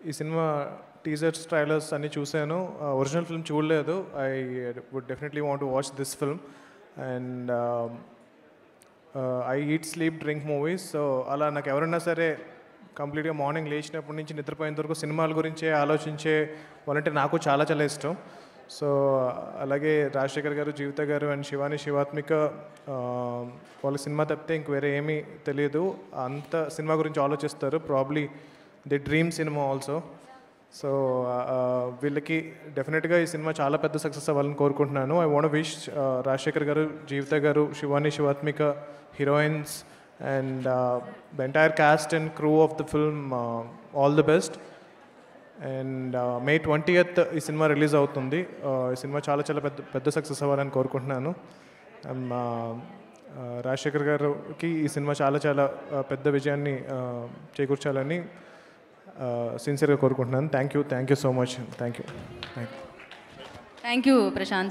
ఈ cinema teasers trailers అన్నీ చూశాను ఒరిజినల్ ఫిల్మ్ చూడలేదు I would definitely want watch this film and I eat sleep drink movies so అలా నాకు ఎవరన్నా సరే కంప్లీట్గా మార్నింగ్ లేచినప్పటి నుంచి నిద్రపోయేంత వరకు సినిమాల గురించే ఆలోచించే వాళ్ళంటే నాకు చాలా చాలా ఇష్టం సో అలాగే రాజశేఖర్ గారు జీవిత గారు అండ్ శివాని శివాత్మిక ఆ, వాళ్ళ సినిమా తప్పితే ఇంక వేరే ఏమీ తెలియదు అంత సినిమా గురించి ఆలోచిస్తారు probably the dream cinema also so వీళ్ళకి డెఫినెట్గా ఈ సినిమా చాలా పెద్ద సక్సెస్ అవ్వాలని కోరుకుంటున్నాను I want wish Rajasekhar garu Jeevitha garu Shivani Shivatmika heroines and the entire cast and crew of the film all the best and May twentieth ఈ సినిమా రిలీజ్ అవుతుంది Uh, ఈ సినిమా చాలా చాలా పెద్ద పెద్ద సక్సెస్ అవ్వాలని కోరుకుంటున్నాను Um, uh, uh, రాజశేఖర్ గారికి ఈ సినిమా చాలా చాలా uh, పెద్ద విజయాన్ని uh, చేకూర్చాలని సిన్సియర్గా కోరుకుంటున్నాను thank you thank you so much thank you thank you thank you Prashanth